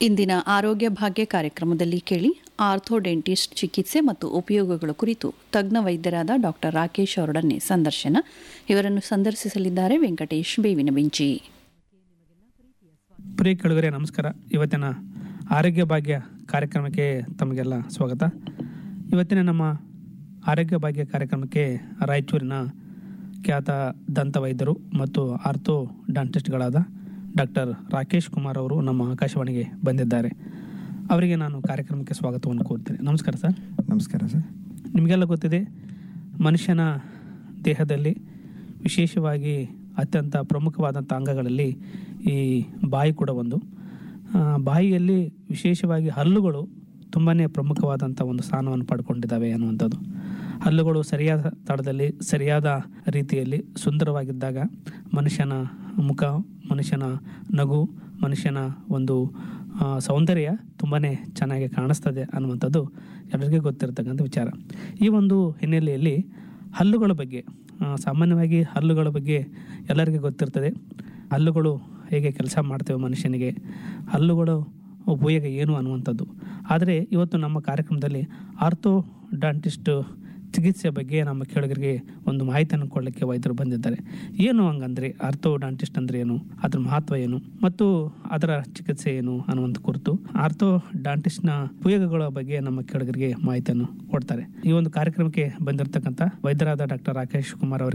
ಇಂದಿನ ಆರೋಗ್ಯ ಭಾಗ್ಯ ಕಾರ್ಯಕ್ರಮದಲ್ಲಿ ಕೇಳಿ ಆರ್ಥೋಡೆಂಟಿಸ್ಟ್ ಚಿಕಿತ್ಸೆ ಮತ್ತು ಉಪಯೋಗಗಳ ಕುರಿತು ತಜ್ಞ ವೈದ್ಯರಾದ ಡಾಕ್ಟರ್ ರಾಕೇಶ್ ಅವರೊಡನೆ ಸಂದರ್ಶನ ಇವರನ್ನು ಸಂದರ್ಶಿಸಲಿದ್ದಾರೆ ವೆಂಕಟೇಶ್ ಬೇವಿನ ಬಿಂಚಿ ಪ್ರಿಯ ಕೆಳಗರೆ ನಮಸ್ಕಾರ ಇವತ್ತಿನ ಆರೋಗ್ಯ ಭಾಗ್ಯ ಕಾರ್ಯಕ್ರಮಕ್ಕೆ ತಮಗೆಲ್ಲ ಸ್ವಾಗತ ಇವತ್ತಿನ ನಮ್ಮ ಆರೋಗ್ಯ ಭಾಗ್ಯ ಕಾರ್ಯಕ್ರಮಕ್ಕೆ ರಾಯಚೂರಿನ ಖ್ಯಾತ ದಂತ ವೈದ್ಯರು ಮತ್ತು ಆರ್ಥೋ ಡಾಂಟಿಸ್ಟ್ಗಳಾದ ಡಾಕ್ಟರ್ ರಾಕೇಶ್ ಕುಮಾರ್ ಅವರು ನಮ್ಮ ಆಕಾಶವಾಣಿಗೆ ಬಂದಿದ್ದಾರೆ ಅವರಿಗೆ ನಾನು ಕಾರ್ಯಕ್ರಮಕ್ಕೆ ಸ್ವಾಗತವನ್ನು ಕೋರ್ತೇನೆ ನಮಸ್ಕಾರ ಸರ್ ನಮಸ್ಕಾರ ಸರ್ ನಿಮಗೆಲ್ಲ ಗೊತ್ತಿದೆ ಮನುಷ್ಯನ ದೇಹದಲ್ಲಿ ವಿಶೇಷವಾಗಿ ಅತ್ಯಂತ ಪ್ರಮುಖವಾದಂಥ ಅಂಗಗಳಲ್ಲಿ ಈ ಬಾಯಿ ಕೂಡ ಒಂದು ಆ, ಬಾಯಿಯಲ್ಲಿ ವಿಶೇಷವಾಗಿ ಹಲ್ಲುಗಳು ತುಂಬಾ ಪ್ರಮುಖವಾದಂಥ ಒಂದು ಸ್ಥಾನವನ್ನು ಪಡ್ಕೊಂಡಿದ್ದಾವೆ ಅನ್ನುವಂಥದ್ದು ಹಲ್ಲುಗಳು ಸರಿಯಾದ ತಳದಲ್ಲಿ ಸರಿಯಾದ ರೀತಿಯಲ್ಲಿ ಸುಂದರವಾಗಿದ್ದಾಗ ಮನುಷ್ಯನ ಮುಖ ಮನುಷ್ಯನ ನಗು ಮನುಷ್ಯನ ಒಂದು ಆ, ಸೌಂದರ್ಯ ತುಂಬಾ ಚೆನ್ನಾಗಿ ಕಾಣಿಸ್ತದೆ ಅನ್ನುವಂಥದ್ದು ಎಲ್ಲರಿಗೂ ಗೊತ್ತಿರತಕ್ಕಂಥ ವಿಚಾರ ಈ ಒಂದು ಹಿನ್ನೆಲೆಯಲ್ಲಿ ಹಲ್ಲುಗಳ ಬಗ್ಗೆ ಆ, ಸಾಮಾನ್ಯವಾಗಿ ಹಲ್ಲುಗಳ ಬಗ್ಗೆ ಎಲ್ಲರಿಗೂ ಗೊತ್ತಿರ್ತದೆ ಹಲ್ಲುಗಳು ಹೇಗೆ ಕೆಲಸ ಮಾಡ್ತೇವೆ ಮನುಷ್ಯನಿಗೆ ಹಲ್ಲುಗಳು ಉಪಯೋಗ ಏನು ಅನ್ನುವಂಥದ್ದು ಆದರೆ ಇವತ್ತು ನಮ್ಮ ಕಾರ್ಯಕ್ರಮದಲ್ಲಿ ಆರ್ಥೋ ಡಾಂಟಿಸ್ಟ್ ಚಿಕಿತ್ಸೆ ಬಗ್ಗೆ ನಮ್ಮ ಕೇಳುಗರಿಗೆ ಒಂದು ಮಾಹಿತಿಯನ್ನು ಕೊಡಲಿಕ್ಕೆ ವೈದ್ಯರು ಬಂದಿದ್ದಾರೆ ಏನು ಹಂಗಂದ್ರೆ ಆರ್ಥೋ ಡಾಂಟಿಸ್ಟ್ ಅಂದ್ರೆ ಏನು ಅದರ ಮಹತ್ವ ಏನು ಮತ್ತು ಅದರ ಚಿಕಿತ್ಸೆ ಏನು ಅನ್ನುವಂಥ ಕುರಿತು ಆರ್ಥೋ ಡಾಂಟಿಸ್ಟ್ನ ಉಪಯೋಗಗಳ ಬಗ್ಗೆ ನಮ್ಮ ಕೇಳುಗರಿಗೆ ಮಾಹಿತಿಯನ್ನು ಕೊಡ್ತಾರೆ ಈ ಒಂದು ಕಾರ್ಯಕ್ರಮಕ್ಕೆ ಬಂದಿರತಕ್ಕಂಥ ವೈದ್ಯರಾದ ಡಾಕ್ಟರ್ ರಾಕೇಶ್ ಕುಮಾರ್ ಅವರಿಗೆ